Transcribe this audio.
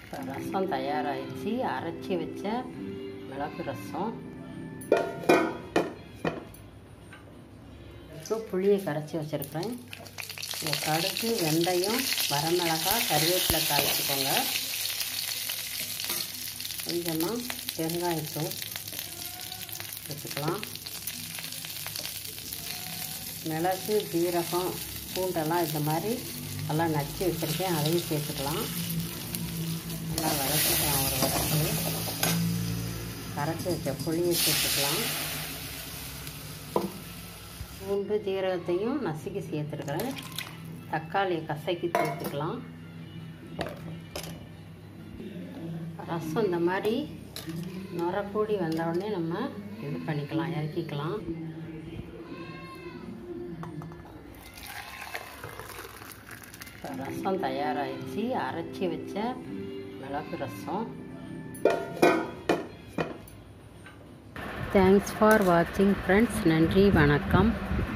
இப்போ ரசம் தயாராகிடுச்சு அரைச்சி வச்ச மிளகு ரசம் இப்போ புளியை கரைச்சி வச்சுருக்கேன் இந்த கடுகு வெந்தயம் வரமிளகாய் கருவேப்பிலை காய்ச்சிக்கோங்க கொஞ்சமாக பெருங்காயத்தூள் வச்சுக்கலாம் மிளகு ஜீரகம் பூண்டெல்லாம் இந்த மாதிரி எல்லாம் நச்சு வச்சுருக்கேன் அதையும் சேர்த்துக்கலாம் நல்லா வதக்கிக்கலாம் ஒரு வதக்கு கரைச்சி வச்ச புளியை சேர்த்துக்கலாம் பூண்டு ஜீரகத்தையும் நசுக்கி சேர்த்துருக்குறேன் தக்காளியை கசக்கி சேர்த்துக்கலாம் ரசம் இந்த மாதிரி நுரக்கூடி வந்த உடனே நம்ம இது பண்ணிக்கலாம் இறக்கிக்கலாம் இப்போ ரசம் தயாராகிடுச்சு அரைச்சி வச்ச மிளகு ரசம் தேங்க்ஸ் ஃபார் வாட்சிங் ஃப்ரெண்ட்ஸ் நன்றி வணக்கம்